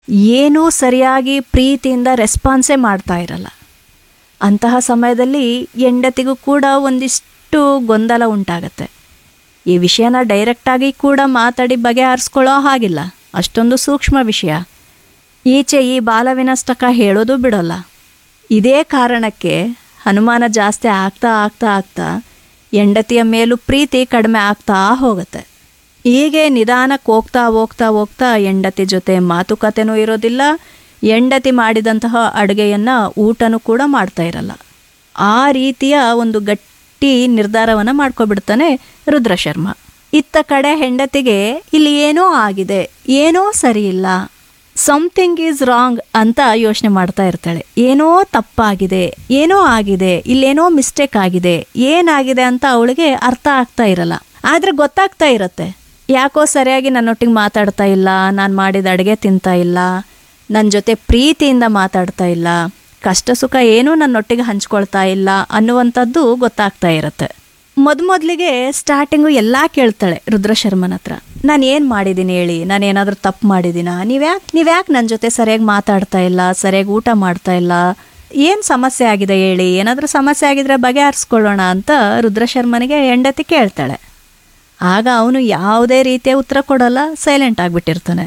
ಏನೂ ಸರಿಯಾಗಿ ಪ್ರೀತಿಯಿಂದ ರೆಸ್ಪಾನ್ಸೇ ಮಾಡ್ತಾ ಇರಲ್ಲ ಅಂತಹ ಸಮಯದಲ್ಲಿ ಹೆಂಡತಿಗೂ ಕೂಡ ಒಂದಿಷ್ಟು ಗೊಂದಲ ಉಂಟಾಗತ್ತೆ ಈ ವಿಷಯನ ಡೈರೆಕ್ಟಾಗಿ ಕೂಡ ಮಾತಾಡಿ ಬಗೆಹರಿಸ್ಕೊಳ್ಳೋ ಹಾಗಿಲ್ಲ ಅಷ್ಟೊಂದು ಸೂಕ್ಷ್ಮ ವಿಷಯ ಈಚೆ ಈ ಬಾಲವಿನಷ್ಟಕ ಹೇಳೋದು ಬಿಡೋಲ್ಲ ಇದೇ ಕಾರಣಕ್ಕೆ ಅನುಮಾನ ಜಾಸ್ತಿ ಆಗ್ತಾ ಆಗ್ತಾ ಆಗ್ತಾ ಹೆಂಡತಿಯ ಮೇಲೂ ಪ್ರೀತಿ ಕಡಿಮೆ ಆಗ್ತಾ ಹೋಗುತ್ತೆ ಹೀಗೆ ನಿಧಾನಕ್ಕೆ ಹೋಗ್ತಾ ಹೋಗ್ತಾ ಹೋಗ್ತಾ ಹೆಂಡತಿ ಜೊತೆ ಮಾತುಕತೆನೂ ಇರೋದಿಲ್ಲ ಹೆಂಡತಿ ಮಾಡಿದಂತಹ ಅಡುಗೆಯನ್ನು ಊಟನೂ ಕೂಡ ಮಾಡ್ತಾ ಇರಲ್ಲ ಆ ರೀತಿಯ ಒಂದು ಗಟ್ಟಿ ನಿರ್ಧಾರವನ್ನು ಮಾಡ್ಕೊಬಿಡ್ತಾನೆ ರುದ್ರಶರ್ಮ ಇತ್ತ ಕಡೆ ಹೆಂಡತಿಗೆ ಇಲ್ಲಿ ಏನೋ ಆಗಿದೆ ಏನೋ ಸರಿಯಿಲ್ಲ ಸಮಥಿಂಗ್ ಈಸ್ ರಾಂಗ್ ಅಂತ ಯೋಚನೆ ಮಾಡ್ತಾ ಇರ್ತಾಳೆ ಏನೋ ತಪ್ಪಾಗಿದೆ ಏನೋ ಆಗಿದೆ ಇಲ್ಲೇನೋ ಮಿಸ್ಟೇಕ್ ಆಗಿದೆ ಏನಾಗಿದೆ ಅಂತ ಅವಳಿಗೆ ಅರ್ಥ ಆಗ್ತಾ ಇರಲ್ಲ ಆದರೆ ಗೊತ್ತಾಗ್ತಾ ಇರತ್ತೆ ಯಾಕೋ ಸರಿಯಾಗಿ ನನ್ನೊಟ್ಟಿಗೆ ಮಾತಾಡ್ತಾ ಇಲ್ಲ ನಾನು ಮಾಡಿದ ಅಡುಗೆ ತಿಂತಾ ಇಲ್ಲ ನನ್ನ ಜೊತೆ ಪ್ರೀತಿಯಿಂದ ಮಾತಾಡ್ತಾ ಇಲ್ಲ ಕಷ್ಟ ಸುಖ ಏನೂ ನನ್ನೊಟ್ಟಿಗೆ ಹಂಚ್ಕೊಳ್ತಾ ಇಲ್ಲ ಅನ್ನುವಂಥದ್ದು ಗೊತ್ತಾಗ್ತಾ ಇರತ್ತೆ ಮೊದಮೊದಲಿಗೆ ಸ್ಟಾರ್ಟಿಂಗು ಎಲ್ಲ ಕೇಳ್ತಾಳೆ ರುದ್ರಶರ್ಮನ ಹತ್ರ ನಾನು ಏನು ಮಾಡಿದ್ದೀನಿ ಹೇಳಿ ನಾನು ಏನಾದರೂ ತಪ್ಪು ಮಾಡಿದ್ದೀನಾ ನೀವ್ಯಾಕೆ ನೀವ್ಯಾಕೆ ನನ್ನ ಜೊತೆ ಸರಿಯಾಗಿ ಮಾತಾಡ್ತಾ ಇಲ್ಲ ಸರಿಯಾಗಿ ಊಟ ಮಾಡ್ತಾ ಇಲ್ಲ ಏನು ಸಮಸ್ಯೆ ಆಗಿದೆ ಹೇಳಿ ಏನಾದರೂ ಸಮಸ್ಯೆ ಆಗಿದ್ರೆ ಬಗೆಹರಿಸ್ಕೊಳ್ಳೋಣ ಅಂತ ರುದ್ರಶರ್ಮನಿಗೆ ಹೆಂಡತಿ ಕೇಳ್ತಾಳೆ ಆಗ ಅವನು ಯಾವುದೇ ರೀತಿಯ ಉತ್ತರ ಕೊಡಲ್ಲ ಸೈಲೆಂಟ್ ಆಗಿಬಿಟ್ಟಿರ್ತಾನೆ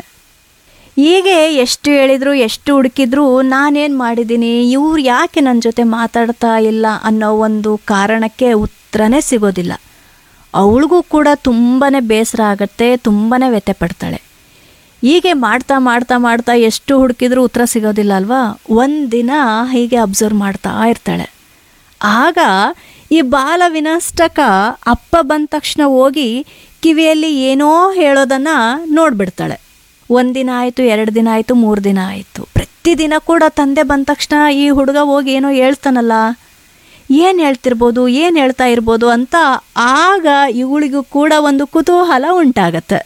ಹೀಗೆ ಎಷ್ಟು ಹೇಳಿದ್ರು ಎಷ್ಟು ಹುಡುಕಿದ್ರು ನಾನೇನು ಮಾಡಿದ್ದೀನಿ ಇವ್ರು ಯಾಕೆ ನನ್ನ ಜೊತೆ ಮಾತಾಡ್ತಾ ಇಲ್ಲ ಅನ್ನೋ ಒಂದು ಕಾರಣಕ್ಕೆ ಉತ್ತರನೇ ಸಿಗೋದಿಲ್ಲ ಅವಳಿಗೂ ಕೂಡ ತುಂಬಾ ಬೇಸರ ಆಗತ್ತೆ ತುಂಬಾ ವ್ಯಥೆ ಪಡ್ತಾಳೆ ಹೀಗೆ ಮಾಡ್ತಾ ಮಾಡ್ತಾ ಮಾಡ್ತಾ ಎಷ್ಟು ಹುಡುಕಿದ್ರೂ ಉತ್ತರ ಸಿಗೋದಿಲ್ಲ ಅಲ್ವಾ ಒಂದಿನ ಹೀಗೆ ಅಬ್ಸರ್ವ್ ಮಾಡ್ತಾ ಇರ್ತಾಳೆ ಆಗ ಈ ಬಾಲ ವಿನಷ್ಟಕ ಅಪ್ಪ ಬಂದ ತಕ್ಷಣ ಹೋಗಿ ಕಿವಿಯಲ್ಲಿ ಏನೋ ಹೇಳೋದನ್ನು ನೋಡ್ಬಿಡ್ತಾಳೆ ಒಂದಿನ ಆಯಿತು ಎರಡು ದಿನ ಆಯಿತು ಮೂರು ದಿನ ಆಯಿತು ಪ್ರತಿದಿನ ಕೂಡ ತಂದೆ ಬಂದ ತಕ್ಷಣ ಈ ಹುಡುಗ ಹೋಗಿ ಏನೋ ಹೇಳ್ತಾನಲ್ಲ ಏನು ಹೇಳ್ತಿರ್ಬೋದು ಏನು ಹೇಳ್ತಾ ಇರ್ಬೋದು ಅಂತ ಆಗ ಇವಳಿಗೂ ಕೂಡ ಒಂದು ಕುತೂಹಲ ಉಂಟಾಗತ್ತೆ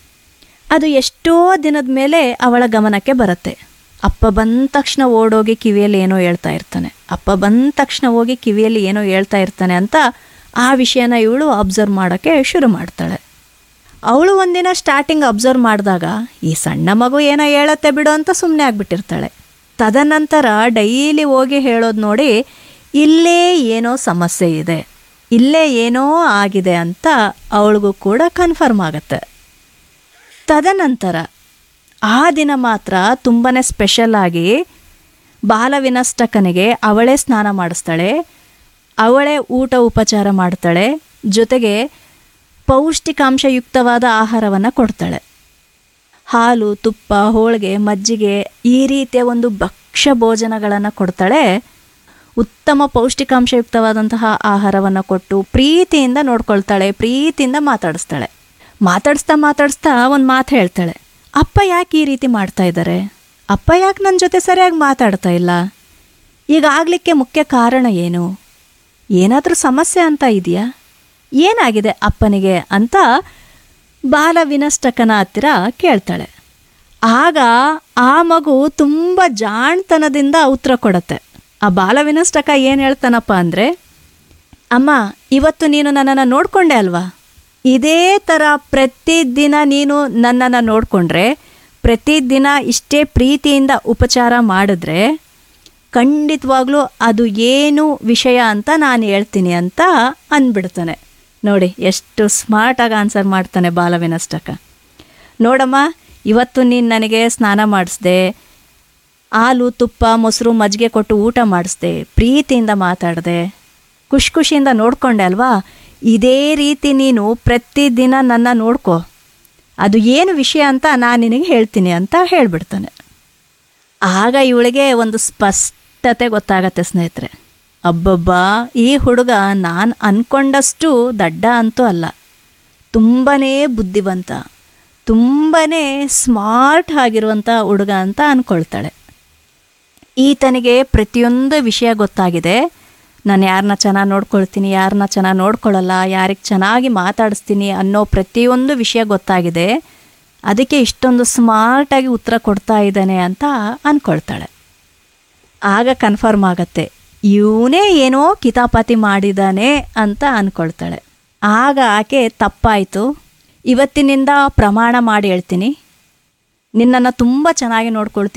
ಅದು ಎಷ್ಟೋ ದಿನದ ಮೇಲೆ ಅವಳ ಗಮನಕ್ಕೆ ಬರುತ್ತೆ ಅಪ್ಪ ಬಂದ ತಕ್ಷಣ ಓಡೋಗಿ ಕಿವಿಯಲ್ಲಿ ಏನೋ ಹೇಳ್ತಾ ಇರ್ತಾನೆ ಅಪ್ಪ ಬಂದ ತಕ್ಷಣ ಹೋಗಿ ಕಿವಿಯಲ್ಲಿ ಏನೋ ಹೇಳ್ತಾ ಇರ್ತಾನೆ ಅಂತ ಆ ವಿಷಯನ ಇವಳು ಅಬ್ಸರ್ವ್ ಮಾಡೋಕ್ಕೆ ಶುರು ಮಾಡ್ತಾಳೆ ಅವಳು ಒಂದಿನ ಸ್ಟಾರ್ಟಿಂಗ್ ಅಬ್ಸರ್ವ್ ಮಾಡಿದಾಗ ಈ ಸಣ್ಣ ಮಗು ಏನೋ ಹೇಳತ್ತೆ ಬಿಡು ಅಂತ ಸುಮ್ಮನೆ ಆಗ್ಬಿಟ್ಟಿರ್ತಾಳೆ ತದನಂತರ ಡೈಲಿ ಹೋಗಿ ಹೇಳೋದು ನೋಡಿ ಇಲ್ಲೇ ಏನೋ ಸಮಸ್ಯೆ ಇದೆ ಇಲ್ಲೇ ಏನೋ ಆಗಿದೆ ಅಂತ ಅವಳಿಗೂ ಕೂಡ ಕನ್ಫರ್ಮ್ ಆಗತ್ತೆ ತದನಂತರ ಆ ದಿನ ಮಾತ್ರ ತುಂಬಾ ಸ್ಪೆಷಲ್ ಆಗಿ ಬಾಲವಿನಷ್ಟಕನಿಗೆ ಅವಳೇ ಸ್ನಾನ ಮಾಡಿಸ್ತಾಳೆ ಅವಳೇ ಊಟ ಉಪಚಾರ ಮಾಡ್ತಾಳೆ ಜೊತೆಗೆ ಪೌಷ್ಟಿಕಾಂಶಯುಕ್ತವಾದ ಆಹಾರವನ್ನು ಕೊಡ್ತಾಳೆ ಹಾಲು ತುಪ್ಪ ಹೋಳಿಗೆ ಮಜ್ಜಿಗೆ ಈ ರೀತಿಯ ಒಂದು ಭಕ್ಷ್ಯ ಭೋಜನಗಳನ್ನು ಕೊಡ್ತಾಳೆ ಉತ್ತಮ ಪೌಷ್ಟಿಕಾಂಶಯುಕ್ತವಾದಂತಹ ಆಹಾರವನ್ನು ಕೊಟ್ಟು ಪ್ರೀತಿಯಿಂದ ನೋಡ್ಕೊಳ್ತಾಳೆ ಪ್ರೀತಿಯಿಂದ ಮಾತಾಡಿಸ್ತಾಳೆ ಮಾತಾಡಿಸ್ತಾ ಮಾತಾಡಿಸ್ತಾ ಒಂದು ಮಾತು ಹೇಳ್ತಾಳೆ ಅಪ್ಪ ಯಾಕೆ ಈ ರೀತಿ ಮಾಡ್ತಾ ಇದ್ದಾರೆ ಅಪ್ಪ ಯಾಕೆ ನನ್ನ ಜೊತೆ ಸರಿಯಾಗಿ ಮಾತಾಡ್ತಾ ಇಲ್ಲ ಈಗ ಆಗಲಿಕ್ಕೆ ಮುಖ್ಯ ಕಾರಣ ಏನು ಏನಾದರೂ ಸಮಸ್ಯೆ ಅಂತ ಇದೆಯಾ ಏನಾಗಿದೆ ಅಪ್ಪನಿಗೆ ಅಂತ ಬಾಲ ವಿನಷ್ಟಕನ ಹತ್ತಿರ ಕೇಳ್ತಾಳೆ ಆಗ ಆ ಮಗು ತುಂಬ ಜಾಣ್ತನದಿಂದ ಉತ್ತರ ಕೊಡುತ್ತೆ ಆ ಬಾಲ ವಿನಷ್ಟಕ ಏನು ಹೇಳ್ತಾನಪ್ಪ ಅಂದರೆ ಅಮ್ಮ ಇವತ್ತು ನೀನು ನನ್ನನ್ನು ನೋಡಿಕೊಂಡೆ ಅಲ್ವಾ ಇದೇ ಥರ ಪ್ರತಿದಿನ ನೀನು ನನ್ನನ್ನು ನೋಡಿಕೊಂಡ್ರೆ ಪ್ರತಿದಿನ ಇಷ್ಟೇ ಪ್ರೀತಿಯಿಂದ ಉಪಚಾರ ಮಾಡಿದ್ರೆ ಖಂಡಿತವಾಗ್ಲೂ ಅದು ಏನು ವಿಷಯ ಅಂತ ನಾನು ಹೇಳ್ತೀನಿ ಅಂತ ಅಂದ್ಬಿಡ್ತಾನೆ ನೋಡಿ ಎಷ್ಟು ಸ್ಮಾರ್ಟಾಗಿ ಆನ್ಸರ್ ಮಾಡ್ತಾನೆ ಬಾಲವಿನಷ್ಟಕ ನೋಡಮ್ಮ ಇವತ್ತು ನೀನು ನನಗೆ ಸ್ನಾನ ಮಾಡಿಸ್ದೆ ಹಾಲು ತುಪ್ಪ ಮೊಸರು ಮಜ್ಜಿಗೆ ಕೊಟ್ಟು ಊಟ ಮಾಡಿಸ್ದೆ ಪ್ರೀತಿಯಿಂದ ಮಾತಾಡಿದೆ ಖುಷಿ ಖುಷಿಯಿಂದ ನೋಡ್ಕೊಂಡೆ ಅಲ್ವಾ ಇದೇ ರೀತಿ ನೀನು ಪ್ರತಿದಿನ ನನ್ನ ನೋಡ್ಕೋ ಅದು ಏನು ವಿಷಯ ಅಂತ ನಾನು ನಿನಗೆ ಹೇಳ್ತೀನಿ ಅಂತ ಹೇಳ್ಬಿಡ್ತಾನೆ ಆಗ ಇವಳಿಗೆ ಒಂದು ಸ್ಪಷ್ಟತೆ ಗೊತ್ತಾಗತ್ತೆ ಸ್ನೇಹಿತರೆ ಅಬ್ಬಬ್ಬಾ ಈ ಹುಡುಗ ನಾನು ಅಂದ್ಕೊಂಡಷ್ಟು ದಡ್ಡ ಅಂತೂ ಅಲ್ಲ ತುಂಬಾ ಬುದ್ಧಿವಂತ ತುಂಬಾ ಸ್ಮಾರ್ಟ್ ಆಗಿರುವಂಥ ಹುಡುಗ ಅಂತ ಅಂದ್ಕೊಳ್ತಾಳೆ ಈತನಿಗೆ ಪ್ರತಿಯೊಂದು ವಿಷಯ ಗೊತ್ತಾಗಿದೆ ನಾನು ಯಾರನ್ನ ಚೆನ್ನಾಗಿ ನೋಡ್ಕೊಳ್ತೀನಿ ಯಾರನ್ನ ಚೆನ್ನಾಗಿ ನೋಡ್ಕೊಳ್ಳಲ್ಲ ಯಾರಿಗೆ ಚೆನ್ನಾಗಿ ಮಾತಾಡಿಸ್ತೀನಿ ಅನ್ನೋ ಪ್ರತಿಯೊಂದು ವಿಷಯ ಗೊತ್ತಾಗಿದೆ ಅದಕ್ಕೆ ಇಷ್ಟೊಂದು ಸ್ಮಾರ್ಟಾಗಿ ಉತ್ತರ ಕೊಡ್ತಾ ಇದ್ದಾನೆ ಅಂತ ಅಂದ್ಕೊಳ್ತಾಳೆ ಆಗ ಕನ್ಫರ್ಮ್ ಆಗತ್ತೆ ಇವನೇ ಏನೋ ಕಿತಾಪಾತಿ ಮಾಡಿದ್ದಾನೆ ಅಂತ ಅಂದ್ಕೊಳ್ತಾಳೆ ಆಗ ಆಕೆ ತಪ್ಪಾಯಿತು ಇವತ್ತಿನಿಂದ ಪ್ರಮಾಣ ಮಾಡಿ ಹೇಳ್ತೀನಿ ನಿನ್ನನ್ನು ತುಂಬ ಚೆನ್ನಾಗಿ ನೋಡ್ಕೊಳ್ತೀನಿ